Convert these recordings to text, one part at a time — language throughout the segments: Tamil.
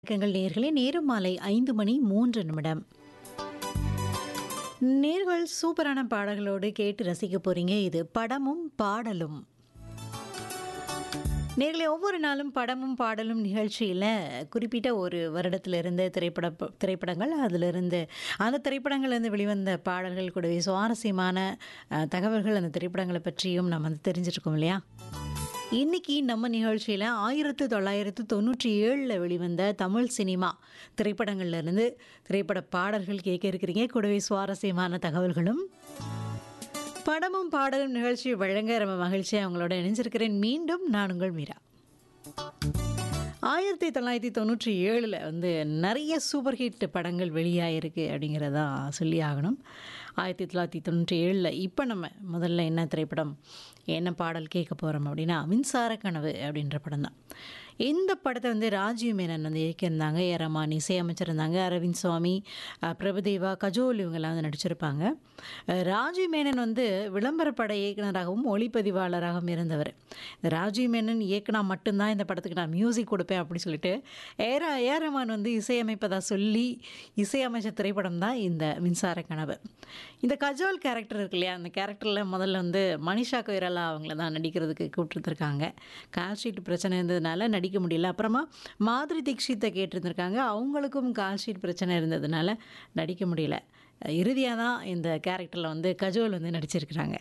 வணக்கங்கள் நேர்களே நேரம் மாலை ஐந்து மணி மூன்று நிமிடம் நேர்கள் சூப்பரான பாடல்களோடு கேட்டு ரசிக்க போறீங்க இது படமும் பாடலும் நேர்களே ஒவ்வொரு நாளும் படமும் பாடலும் நிகழ்ச்சியில் குறிப்பிட்ட ஒரு வருடத்திலிருந்து திரைப்பட திரைப்படங்கள் அதிலிருந்து அந்த திரைப்படங்கள்லேருந்து வெளிவந்த பாடல்கள் கூடவே சுவாரஸ்யமான அஹ், தகவல்கள் அந்த திரைப்படங்களை பற்றியும் நம்ம வந்து தெரிஞ்சிருக்கோம் இல்லையா இன்னைக்கு நம்ம நிகழ்ச்சியில் ஆயிரத்து தொள்ளாயிரத்து தொண்ணூற்றி ஏழில் வெளிவந்த தமிழ் சினிமா திரைப்படங்கள்ல இருந்து திரைப்பட பாடல்கள் கேட்க இருக்கிறீங்க கூடவே சுவாரஸ்யமான தகவல்களும் படமும் பாடலும் நிகழ்ச்சி வழங்க ரொம்ப மகிழ்ச்சியாக அவங்களோட இணைஞ்சிருக்கிறேன் மீண்டும் நான் உங்கள் மீரா ஆயிரத்தி தொள்ளாயிரத்தி தொண்ணூற்றி ஏழில் வந்து நிறைய சூப்பர் ஹிட் படங்கள் வெளியாயிருக்கு அப்படிங்கிறதா சொல்லி ஆகணும் ஆயிரத்தி தொள்ளாயிரத்தி தொண்ணூற்றி ஏழில் இப்போ நம்ம முதல்ல என்ன திரைப்படம் என்ன பாடல் கேட்க போகிறோம் அப்படின்னா மின்சார கனவு அப்படின்ற படம் தான் இந்த படத்தை வந்து ராஜீவ் மேனன் வந்து இயக்கியிருந்தாங்க ஏ ரமான் இசையமைச்சிருந்தாங்க அரவிந்த் சுவாமி அஹ், பிரபுதேவா கஜோல் இவங்கெல்லாம் வந்து நடிச்சிருப்பாங்க அஹ், ராஜீவ் மேனன் வந்து விளம்பர பட இயக்குனராகவும் ஒளிப்பதிவாளராகவும் இருந்தவர் இந்த ராஜீவ் மேனன் இயக்குனா மட்டும்தான் இந்த படத்துக்கு நான் மியூசிக் கொடுப்பேன் அப்படி சொல்லிட்டு ஏர ஏ ரமான் வந்து இசையமைப்பதா சொல்லி இசையமைச்ச திரைப்படம் தான் இந்த மின்சார கனவு இந்த கஜோல் கேரக்டர் இருக்கு இல்லையா அந்த கேரக்டரில் முதல்ல வந்து மனிஷா கொய்ராலா அவங்கள தான் நடிக்கிறதுக்கு கூப்பிட்டுருந்துருக்காங்க கால்ஷீட் பிரச்சனை இருந்ததுனால நடிக்க முடியல அப்புறமா மாதிரி தீக்ஷித்தை கேட்டிருந்திருக்காங்க அவங்களுக்கும் கால்ஷீட் பிரச்சனை இருந்ததுனால நடிக்க முடியல இறுதியாக தான் இந்த கேரக்டரில் வந்து கஜோல் வந்து நடிச்சிருக்கிறாங்க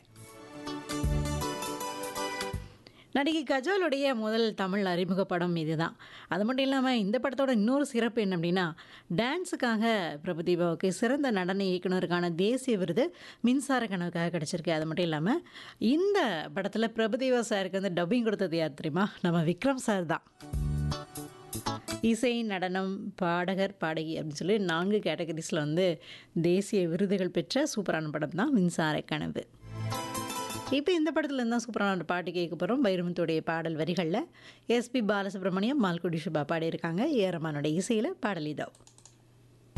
நடிகை கஜோலுடைய முதல் தமிழ் அறிமுக படம் இதுதான் அது மட்டும் இல்லாமல் இந்த படத்தோட இன்னொரு சிறப்பு என்ன அப்படின்னா டான்ஸுக்காக பிரபுதீபாவுக்கு சிறந்த நடன இயக்குனருக்கான தேசிய விருது மின்சார கனவுக்காக கிடச்சிருக்கு அது மட்டும் இல்லாமல் இந்த படத்தில் பிரபுதேவா சாருக்கு வந்து டப்பிங் கொடுத்தது யார் தெரியுமா நம்ம விக்ரம் சார் தான் இசை நடனம் பாடகர் பாடகி அப்படின்னு சொல்லி நான்கு கேட்டகரிஸில் வந்து தேசிய விருதுகள் பெற்ற சூப்பரான படம் தான் மின்சார கனவு இப்போ இந்த படத்துல இருந்தால் சூப்பரான ஒரு பாட்டு கேட்க போகிறோம் பைரமுத்துடைய பாடல் வரிகளில் எஸ்பி பாலசுப்ரமணியம் மால்குடி சுபா பாடியிருக்காங்க ஏரமானோட இசையில் பாடல் இதோ